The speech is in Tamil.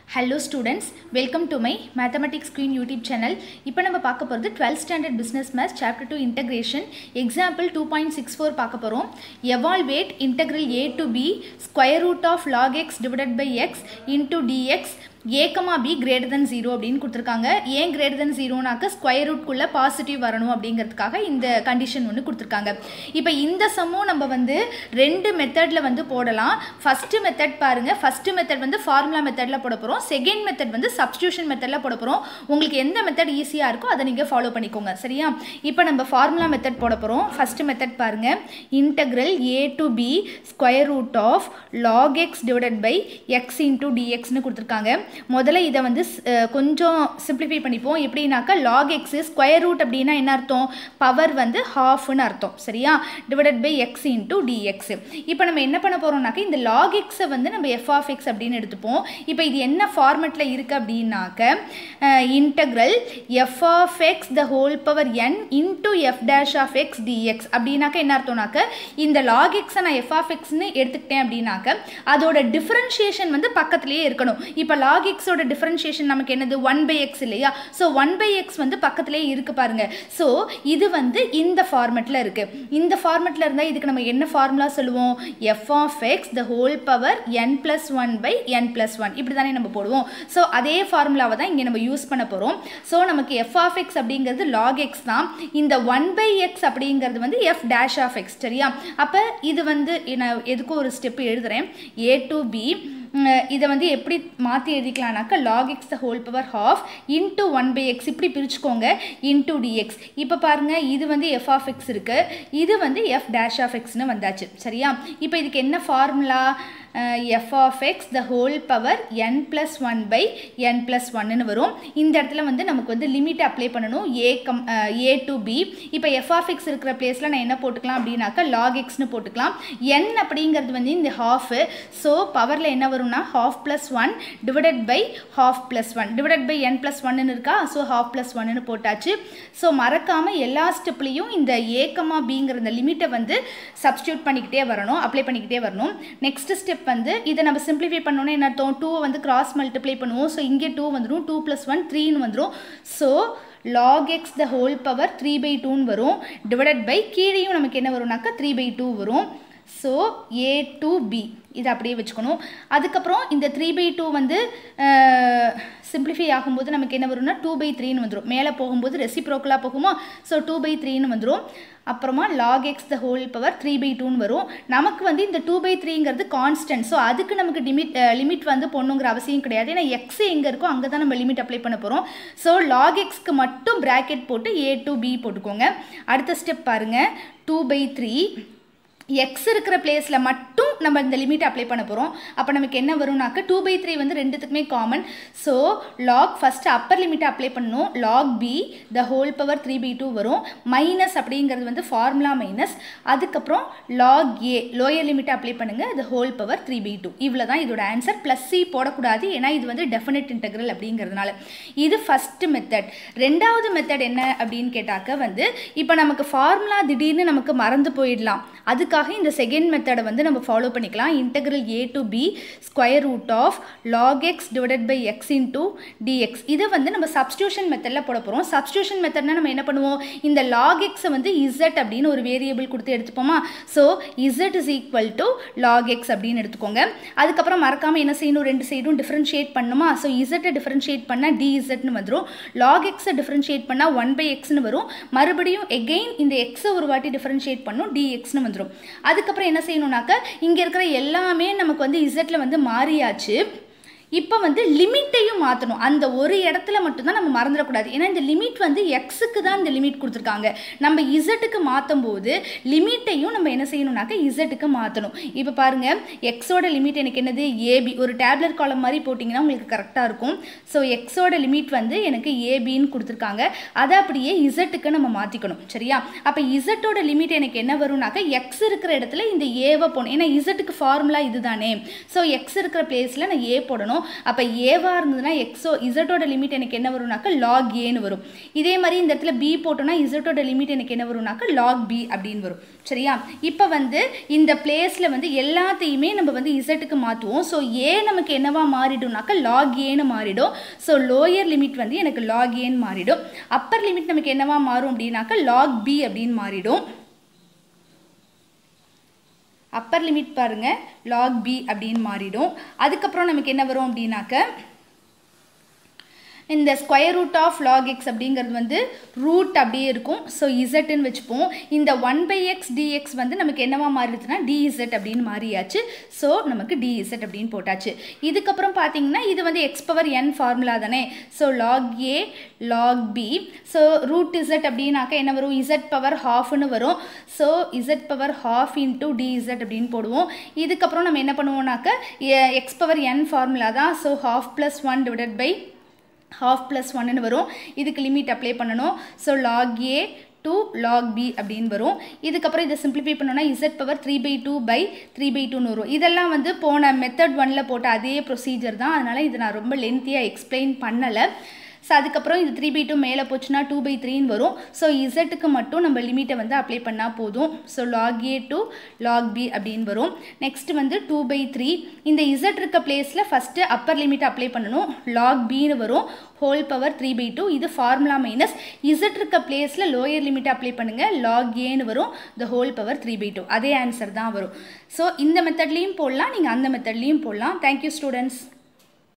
hello students welcome to my mathematics screen YouTube channel இப்போ நம்ம பார்க்க போகிறது twelfth standard business maths chapter two integration example two point six four பார்க்க போகிறோம் evaluate integral a to b square root of log x divided by x into dx a comma b greater than zero அப்படின்னு கொடுத்துருக்காங்க ஏன் கிரேட்டர் தென் ஜீரோனாக்க ஸ்கொயர் ரூட்குள்ளே பாசிட்டிவ் வரணும் அப்படிங்கிறதுக்காக இந்த கண்டிஷன் ஒன்று கொடுத்துருக்காங்க இப்போ இந்த சம்மும் நம்ம வந்து ரெண்டு மெத்தடில் வந்து போடலாம் ஃபஸ்ட்டு மெத்தட் பாருங்கள் ஃபஸ்ட்டு மெத்தட் வந்து ஃபார்முலா மெத்தடில் போட போகிறோம் செகண்ட் மெத்தட் வந்து சப்ஸ்டியூஷன் மெத்தடில் போட போகிறோம் உங்களுக்கு எந்த மெத்தட் ஈஸியாக இருக்கோ அதை நீங்கள் ஃபாலோ பண்ணிக்கோங்க சரியா இப்போ நம்ம ஃபார்முலா மெத்தட் போட போகிறோம் ஃபஸ்ட்டு மெத்தட் பாருங்கள் integral a to b square root of log x divided by x into டிஎக்ஸ்னு கொடுத்துருக்காங்க முதல்ல இதை வந்து அஹ், கொஞ்சம் சிம்பிளிஃபை பண்ணிப்போம் எப்படின்னாக்கா லாக் எக்ஸ் ஸ்கொயர் ரூட் அப்படின்னா என்ன அர்த்தம் பவர் வந்து ஹாஃப்னு அர்த்தம் சரியா divided by x into dx இப்போ நம்ம என்ன பண்ண போகிறோம்னாக்கா இந்த லாக் எக்ஸை வந்து நம்ம எஃப் ஆஃப் எக்ஸ் அப்படின்னு எடுத்துப்போம் இப்போ இது என்ன ஃபார்மெட்டில் இருக்குது அப்படின்னாக்க integral f of x the whole power n into f dash of x dx அப்படின்னாக்க என்ன அர்த்தம்னாக்க இந்த லாக் எக்ஸை நான் எஃப் ஆஃப் எக்ஸ்னு எடுத்துக்கிட்டேன் அப்படின்னாக்க அதோட டிஃப்ரென்ஷியேஷன் வந்து பக்கத்துலேயே இருக்கணும் இப்போ லாக் எக்ஸோட டிஃப்ரென்ஷியேஷன் நமக்கு என்னது ஒன் பை எக்ஸ் இல்லையா ஸோ ஒன் பை எக்ஸ் வந்து பக்கத்துலேயே இருக்கு பாருங்க ஸோ இது வந்து இந்த ஃபார்மெட்டில் இருக்கு இந்த ஃபார்மெட்டில் இருந்தால் இதுக்கு நம்ம என்ன ஃபார்முலா சொல்லுவோம் f of x the whole power n plus one by n plus one இப்படி தானே நம்ம போடுவோம் ஸோ அதே ஃபார்முலாவை தான் இங்கே நம்ம யூஸ் பண்ண போகிறோம் ஸோ நமக்கு எஃப் ஆஃப் எக்ஸ் அப்படிங்கிறது லாக் எக்ஸ் தான் இந்த ஒன் பை எக்ஸ் அப்படிங்கிறது வந்து எஃப் டேஷ் ஆஃப் எக்ஸ் சரியா அப்போ இது வந்து நான் எதுக்கும் ஒரு ஸ்டெப் எழுதுறேன் ஏ டு பி இதை வந்து எப்படி மாற்றி எழுதிக்கலாம்னாக்கா log x the whole power half into one by x இப்படி பிரிச்சுக்கோங்க இன்ட்டு டிஎக்ஸ் இப்போ பாருங்கள் இது வந்து எஃப் ஆஃப் எக்ஸ் இருக்குது இது வந்து எஃப் டேஷ் ஆஃப் எக்ஸ்னு வந்தாச்சு சரியா இப்போ இதுக்கு என்ன formula f of x the whole power n plus one by n plus one வரும் இந்த இடத்துல வந்து நமக்கு வந்து லிமிட் அப்ளை பண்ணணும் a come a to b இப்போ எஃப் ஆஃப் எக்ஸ் இருக்கிற பிளேஸில் நான் என்ன போட்டுக்கலாம் அப்படின்னாக்கா லாக் எக்ஸ்னு போட்டுக்கலாம் என் அப்படிங்கிறது வந்து இந்த ஹாஃபு ஸோ பவரில் என்ன வரும்னா half plus one divided by half plus one divided by n plus one இருக்கா ஸோ ஹாஃப் ப்ளஸ் ஒன்னு போட்டாச்சு ஸோ மறக்காமல் எல்லா ஸ்டெப்லேயும் இந்த ஏக்கமா பிங்கிற இந்த லிமிட்டை வந்து சப்ஸ்டியூட் பண்ணிக்கிட்டே வரணும் அப்ளை பண்ணிக்கிட்டே வரணும் நெக்ஸ்ட் ஸ்டெப் வந்து இதை நம்ம சிம்பிளிஃபை பண்ணோன்னே என்ன அர்த்தம் டூவை வந்து கிராஸ் மல்டிப்ளை பண்ணுவோம் ஸோ இங்கே டூ வந்துடும் டூ ப்ளஸ் ஒன் த்ரீன்னு வந்துடும் so log x the whole power three by டூன்னு வரும் டிவைடட் பை கீழேயும் நமக்கு என்ன வரும்னாக்கா த்ரீ பை டூ வரும் ஸோ ஏ டு பி இதை அப்படியே வச்சுக்கணும் அதுக்கப்புறம் இந்த த்ரீ பை டூ வந்து சிம்பிளிஃபை ஆகும்போது நமக்கு என்ன வரும்னா டூ பை த்ரீன்னு வந்துடும் மேலே போகும்போது ரெசிப்ரோக்கலாக போகுமா ஸோ டூ பை த்ரீன்னு வந்துடும் அப்புறமா log x the whole power three by டூன்னு வரும் நமக்கு வந்து இந்த டூ பை த்ரீங்கிறது கான்ஸ்டன்ட் ஸோ அதுக்கு நமக்கு லிமிட் லிமிட் வந்து பொண்ணுங்கிற அவசியம் கிடையாது ஏன்னா எக்ஸ் எங்கே இருக்கோ அங்கே தான் நம்ம லிமிட் அப்ளை பண்ண போகிறோம் ஸோ லாக் எக்ஸ்க்கு மட்டும் ப்ராக்கெட் போட்டு ஏ டு பி போட்டுக்கோங்க அடுத்த ஸ்டெப் பாருங்கள் டூ பை த்ரீ எக்ஸ் இருக்கிற பிளேஸில் மட்டும் நம்ம இந்த லிமிட் அப்ளை பண்ண போகிறோம் அப்போ நமக்கு என்ன வரும்னாக்க டூ பை த்ரீ வந்து ரெண்டுத்துக்குமே common so log first upper லிமிட்டை அப்ளை பண்ணணும் log b the whole power three by two வரும் மைனஸ் அப்படிங்கிறது வந்து ஃபார்முலா மைனஸ் அதுக்கப்புறம் லாக் ஏ லோயர் லிமிட்டை அப்ளை பண்ணுங்கள் the whole power three by two இவ்வளோ தான் இதோட ஆன்சர் ப்ளஸ் சி போடக்கூடாது ஏன்னா இது வந்து டெஃபினட் இன்டெக்ரல் அப்படிங்கிறதுனால இது ஃபஸ்ட்டு மெத்தட் ரெண்டாவது மெத்தட் என்ன அப்படின்னு கேட்டாக்க வந்து இப்போ நமக்கு ஃபார்முலா திடீர்னு நமக்கு மறந்து போயிடலாம் அதுக்காக இந்த செகண்ட் மெத்தடை வந்து நம்ம ஃபாலோ பண்ணிக்கலாம் integral a to b square root of log x divided by x into dx இதை வந்து நம்ம சப்ஸ்டியூஷன் மெத்தடில் போட போகிறோம் சப்ஸ்டியூஷன் மெத்தட்னா நம்ம என்ன பண்ணுவோம் இந்த லாக் எக்ஸை வந்து இசட் அப்படின்னு ஒரு வேரியபிள் கொடுத்து எடுத்துப்போமா so z is equal to log x அப்படின்னு எடுத்துக்கோங்க அதுக்கப்புறம் மறக்காமல் என்ன செய்யணும் ரெண்டு சைடும் டிஃப்ரென்ஷியேட் பண்ணுமா ஸோ இசட்டை டிஃப்ரென்ஷியேட் பண்ணால் டிஇசட்னு வந்துடும் லாக் எக்ஸை டிஃப்ரென்ஷியேட் பண்ணால் ஒன் பை எக்ஸ்னு வரும் மறுபடியும் எகெயின் இந்த எக்ஸை ஒரு வாட்டி டிஃப்ரென்ஷியேட் பண்ணும் டிஎக்ஸ்னு வந்துடும் அதுக்கப்புறம் என்ன செய்யணும்னாக்க இங்கே இருக்கிற எல்லாமே நமக்கு வந்து இசட்டில் வந்து மாறியாச்சு இப்போ வந்து லிமிட்டையும் மாற்றணும் அந்த ஒரு இடத்துல மட்டும்தான் நம்ம மறந்துடக்கூடாது ஏன்னா இந்த லிமிட் வந்து எக்ஸுக்கு தான் இந்த லிமிட் கொடுத்துருக்காங்க நம்ம இசட்டுக்கு மாற்றும் போது லிமிட்டையும் நம்ம என்ன செய்யணும்னாக்க இசட்டுக்கு மாற்றணும் இப்போ பாருங்கள் எக்ஸோட லிமிட் எனக்கு என்னது ஏபி ஒரு டேப்லெட் காலம் மாதிரி போட்டிங்கன்னா உங்களுக்கு கரெக்டாக இருக்கும் ஸோ எக்ஸோட லிமிட் வந்து எனக்கு ஏபின்னு கொடுத்துருக்காங்க அதை அப்படியே இசட்டுக்கு நம்ம மாற்றிக்கணும் சரியா அப்போ இசட்டோட லிமிட் எனக்கு என்ன வரும்னாக்க எக்ஸ் இருக்கிற இடத்துல இந்த ஏவை போடணும் ஏன்னா இசட்டுக்கு ஃபார்முலா இதுதானே ஸோ எக்ஸ் இருக்கிற பிளேஸில் நான் ஏ போடணும் பண்ணணும் அப்போ ஏவாக இருந்ததுன்னா எக்ஸோ இசட்டோட லிமிட் எனக்கு என்ன வரும்னாக்கா லாக் ஏன்னு வரும் இதே மாதிரி இந்த இடத்துல பி போட்டோம்னா இசட்டோட லிமிட் எனக்கு என்ன வரும்னாக்கா லாக் பி அப்படின்னு வரும் சரியா இப்போ வந்து இந்த பிளேஸில் வந்து எல்லாத்தையுமே நம்ம வந்து இசட்டுக்கு மாற்றுவோம் ஸோ ஏ நமக்கு என்னவா மாறிடும்னாக்கா லாக் ஏன்னு மாறிடும் ஸோ லோயர் லிமிட் வந்து எனக்கு லாக் ஏன்னு மாறிடும் அப்பர் லிமிட் நமக்கு என்னவா மாறும் அப்படின்னாக்கா லாக் பி அப்படின்னு மாறிடும் அப்பர் லிமிட் பாருங்க லாக் பி அப்படின்னு மாறிடும் அதுக்கப்புறம் நமக்கு என்ன வரும் அப்படின்னாக்க இந்த square root of log x அப்படிங்கிறது வந்து ரூட் அப்படியே இருக்கும் ஸோ இசட்டுன்னு வச்சுப்போம் இந்த ஒன் பை எக்ஸ் டிஎக்ஸ் வந்து நமக்கு என்னவா மாறிடுச்சுன்னா டிஇசட் அப்படின்னு மாறியாச்சு ஸோ நமக்கு டிஇசட் அப்படின்னு போட்டாச்சு இதுக்கப்புறம் பார்த்தீங்கன்னா இது வந்து எக்ஸ் பவர் என் ஃபார்முலா தானே so log a log b so root z அப்படின்னாக்கா என்ன வரும் இசட் பவர் ஹாஃப்னு வரும் so z power half into dz அப்படின்னு போடுவோம் இதுக்கப்புறம் நம்ம என்ன பண்ணுவோம்னாக்க எக்ஸ் பவர் என் ஃபார்முலா தான் so half plus one divided by half plus one வரும் இதுக்கு லிமிட் அப்ளை பண்ணணும் so log a to log b அப்படின்னு வரும் இதுக்கப்புறம் இதை சிம்பிளிஃபை பண்ணோன்னா z power three by two by three by டூன்னு வரும் இதெல்லாம் வந்து போன மெத்தட் ஒனில் போட்ட அதே ப்ரொசீஜர் தான் அதனால் இதை நான் ரொம்ப லென்த்தியாக எக்ஸ்பிளைன் பண்ணலை ஸோ அதுக்கப்புறம் இது த்ரீ பை டூ மேலே போச்சுன்னா டூ பை த்ரீன்னு வரும் ஸோ இசட்டுக்கு மட்டும் நம்ம லிமிட்டை வந்து அப்ளை பண்ணால் போதும் so log a to log b அப்படின்னு வரும் நெக்ஸ்ட் வந்து டூ பை த்ரீ இந்த இசட் இருக்க பிளேஸில் ஃபஸ்ட்டு அப்பர் லிமிட் அப்ளை பண்ணணும் லாக் பின்னு வரும் whole power three by two இது ஃபார்முலா மைனஸ் இசட் இருக்க பிளேஸில் லோயர் லிமிட் அப்ளை பண்ணுங்கள் லாக் ஏன்னு வரும் the whole power three by two அதே ஆன்சர் தான் வரும் ஸோ இந்த மெத்தட்லேயும் போடலாம் நீங்கள் அந்த மெத்தட்லேயும் போடலாம் தேங்க்யூ ஸ்டூடெண்ட்ஸ்